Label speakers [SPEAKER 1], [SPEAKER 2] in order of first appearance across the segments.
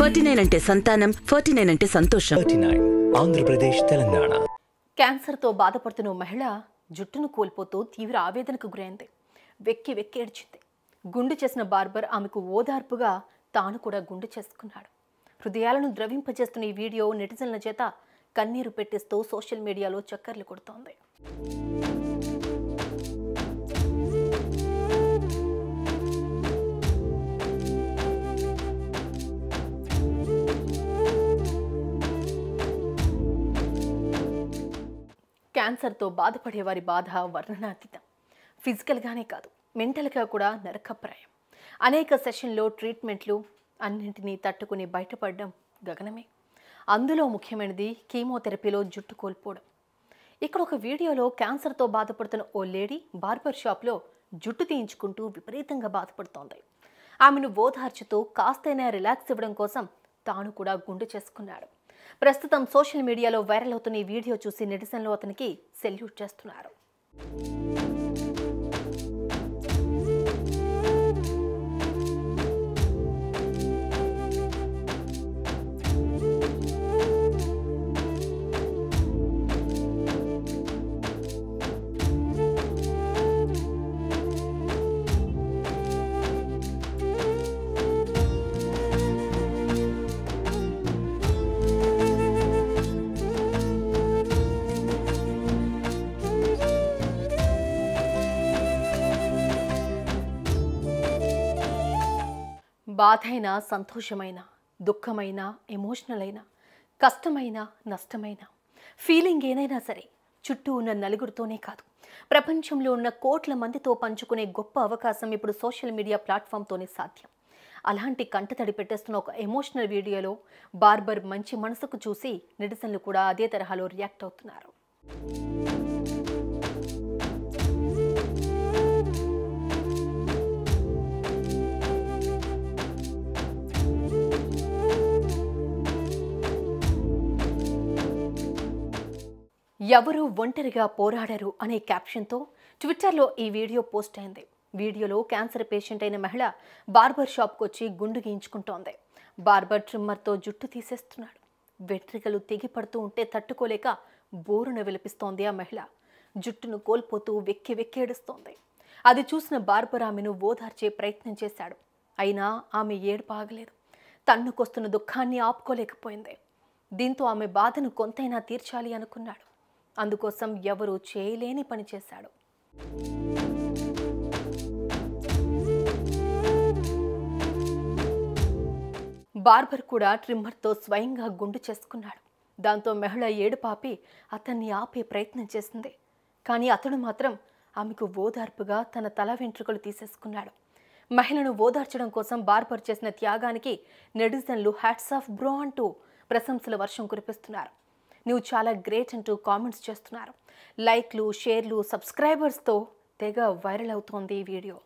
[SPEAKER 1] forty nine అంటే సంతానం forty nine అంటే సంతోషం
[SPEAKER 2] థర్టీ నైన్ ఆంధ్రప్రదేశ్ తెలంగాణ
[SPEAKER 3] క్యాన్సర్తో బాధపడుతున్న ఓ మహిళ జుట్టును కోల్పోతూ తీవ్ర ఆవేదనకు గురైంది వెక్కి వెక్కి ఏడ్చింది గుండు చేసిన బార్బర్ ఆమెకు ఓదార్పుగా తాను కూడా గుండు చేసుకున్నాడు హృదయాలను ద్రవింపజేస్తున్న ఈ వీడియో నెటిజన్ల చేత కన్నీరు పెట్టిస్తూ సోషల్ మీడియాలో చక్కర్లు కొడుతోంది క్యాన్సర్తో బాధపడే వారి బాధ వర్ణనాతీతం ఫిజికల్గానే కాదు మెంటల్గా కూడా నరకప్రాయం అనేక సెషన్లో ట్రీట్మెంట్లు అన్నింటినీ తట్టుకుని బయటపడడం గగనమే అందులో ముఖ్యమైనది కీమోథెరపీలో జుట్టు కోల్పోవడం ఇక్కడ ఒక వీడియోలో క్యాన్సర్తో బాధపడుతున్న ఓ లేడీ బార్బర్ షాప్లో జుట్టు తీయించుకుంటూ విపరీతంగా బాధపడుతోంది ఆమెను ఓదార్చుతూ కాస్తైనా రిలాక్స్ ఇవ్వడం కోసం తాను కూడా గుండు చేసుకున్నాడు ప్రస్తుతం సోషల్ మీడియాలో వైరల్ అవుతున్న ఈ వీడియో చూసి నెటిజన్లు అతనికి సెల్యూట్ చేస్తున్నారు బాధైన సంతోషమైన దుఃఖమైన ఎమోషనల్ అయినా కష్టమైన నష్టమైన ఫీలింగ్ ఏదైనా సరే చుట్టూ ఉన్న నలుగురితోనే కాదు ప్రపంచంలో ఉన్న కోట్ల మందితో పంచుకునే గొప్ప అవకాశం ఇప్పుడు సోషల్ మీడియా ప్లాట్ఫామ్తోనే సాధ్యం అలాంటి కంటతడి పెట్టేస్తున్న ఒక ఎమోషనల్ వీడియోలో బార్బర్ మంచి మనసుకు చూసి నెటిజన్లు కూడా అదే తరహాలో రియాక్ట్ అవుతున్నారు ఎవరు ఒంటరిగా పోరాడరు అనే క్యాప్షన్తో ట్విట్టర్లో ఈ వీడియో పోస్ట్ అయింది వీడియోలో క్యాన్సర్ పేషెంట్ అయిన మహిళ బార్బర్ షాప్కి వచ్చి గుండు గీయించుకుంటోంది బార్బర్ ట్రిమ్మర్తో జుట్టు తీసేస్తున్నాడు వెంట్రికలు తెగిపడుతూ ఉంటే తట్టుకోలేక బోరున విలపిస్తోంది ఆ మహిళ జుట్టును కోల్పోతూ వెక్కి వెక్కి ఏడుస్తోంది అది చూసిన బార్బర్ ఆమెను ఓదార్చే ప్రయత్నం చేశాడు అయినా ఆమె ఏడుపు ఆగలేదు తన్నుకొస్తున్న దుఃఖాన్ని ఆపుకోలేకపోయింది దీంతో ఆమె బాధను కొంతైనా తీర్చాలి అనుకున్నాడు అందుకోసం ఎవరూ చేయలేని పని చేశాడు బార్బర్ కూడా ట్రిమ్మర్తో స్వయంగా గుండు చేసుకున్నాడు దాంతో మహిళ ఏడుపాపి అతన్ని ఆపే ప్రయత్నం చేసింది కానీ అతడు మాత్రం ఆమెకు ఓదార్పుగా తన తల వెంట్రుకలు తీసేసుకున్నాడు మహిళను ఓదార్చడం కోసం బార్బర్ చేసిన త్యాగానికి నెటిజన్లు హ్యాట్స్ ఆఫ్ బ్రో అంటూ ప్రశంసల వర్షం కురిపిస్తున్నారు నువ్వు చాలా గ్రేట్ అంటూ కామెంట్స్ చేస్తున్నారు లైక్లు షేర్లు సబ్స్క్రైబర్స్తో తెగ వైరల్ అవుతోంది ఈ వీడియో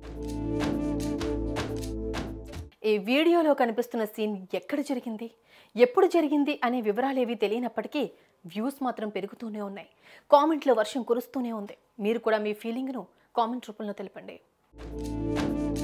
[SPEAKER 3] ఈ వీడియోలో కనిపిస్తున్న సీన్ ఎక్కడ జరిగింది ఎప్పుడు జరిగింది అనే వివరాలేవి తెలియనప్పటికీ వ్యూస్ మాత్రం పెరుగుతూనే ఉన్నాయి కామెంట్లో వర్షం కురుస్తూనే ఉంది మీరు కూడా మీ ఫీలింగ్ను కామెంట్ రూపంలో తెలపండి